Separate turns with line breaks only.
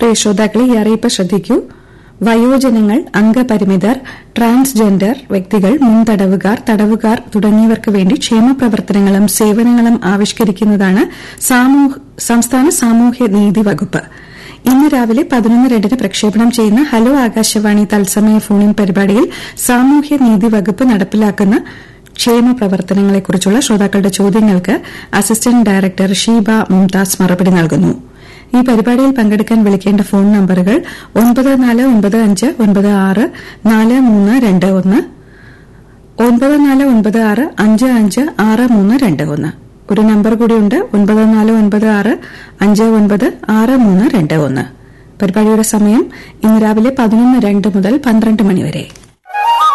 പ്രിയ ശ്രോതാക്കളെ ഈ അറിയിപ്പ് ശ്രദ്ധിക്കൂ വയോജനങ്ങൾ അംഗപരിമിതർ ട്രാൻസ്ജെൻഡർ വ്യക്തികൾ മുൻ തടവുകാർ തടവുകാർ തുടങ്ങിയവർക്ക് വേണ്ടി ക്ഷേമ പ്രവർത്തനങ്ങളും സേവനങ്ങളും ആവിഷ്കരിക്കുന്നതാണ് സംസ്ഥാന സാമൂഹ്യ നീതി വകുപ്പ് ഇന്ന് രാവിലെ പതിനൊന്ന് രണ്ടിന് പ്രക്ഷേപണം ചെയ്യുന്ന ഹലോ ആകാശവാണി തത്സമയ ഫോണിൻ പരിപാടിയിൽ സാമൂഹ്യ നീതി വകുപ്പ് നടപ്പിലാക്കുന്ന ക്ഷേമ പ്രവർത്തനങ്ങളെക്കുറിച്ചുള്ള ശ്രോതാക്കളുടെ ചോദ്യങ്ങൾക്ക് അസിസ്റ്റന്റ് ഡയറക്ടർ ഷീബ മുംതാസ് മറുപടി നൽകുന്നു ഈ പരിപാടിയിൽ പങ്കെടുക്കാൻ വിളിക്കേണ്ട ഫോൺ നമ്പറുകൾ ഒൻപത് നാല് ഒൻപത് അഞ്ച് ഒൻപത് ആറ് നാല് മൂന്ന് രണ്ട് ഒന്ന് ഒൻപത് നാല് ഒൻപത് ആറ് അഞ്ച് അഞ്ച് ആറ് മൂന്ന് രണ്ട് ഒന്ന് ഒരു നമ്പർ കൂടിയുണ്ട് ഒൻപത് നാല് ഒൻപത് ആറ് അഞ്ച് ഒൻപത് ആറ് മൂന്ന് രണ്ട് ഒന്ന് പരിപാടിയുടെ സമയം ഇന്ന് രാവിലെ പതിനൊന്ന് രണ്ട് മുതൽ പന്ത്രണ്ട് മണിവരെ